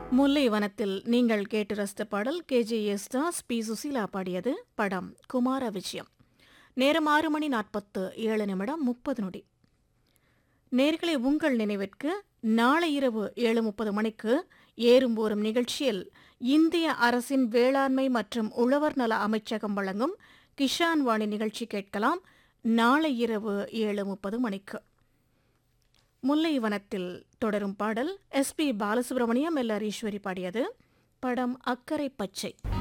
முல்லை வனத்தில் நீங்கள் கேட்டு ரசித்த பாடல் K J Yesudas P Susheela பாடியது படம் குமார விஜயம் நேரம் ஆறு மணி நாற்பத்து ஏழு நிமிடம் முப்பது நொடி நேர்களை உங்கள் நினைவிற்கு நாளை இரவு ஏழு முப்பது மணிக்கு ஏறும் போரும் நிகழ்ச்சியில் இந்திய அரசின் வேளாண்மை மற்றும் உழவர் நல அமைச்சகம் வழங்கும் கிஷான் வாணி நிகழ்ச்சி கேட்கலாம் நாளை இரவு ஏழு முப்பது மணிக்கு முல்லை வனத்தில் தொடரும் பாடல் S P Balasubrahmanyam L Eswari பாடியது படம் அக்கறை பச்சை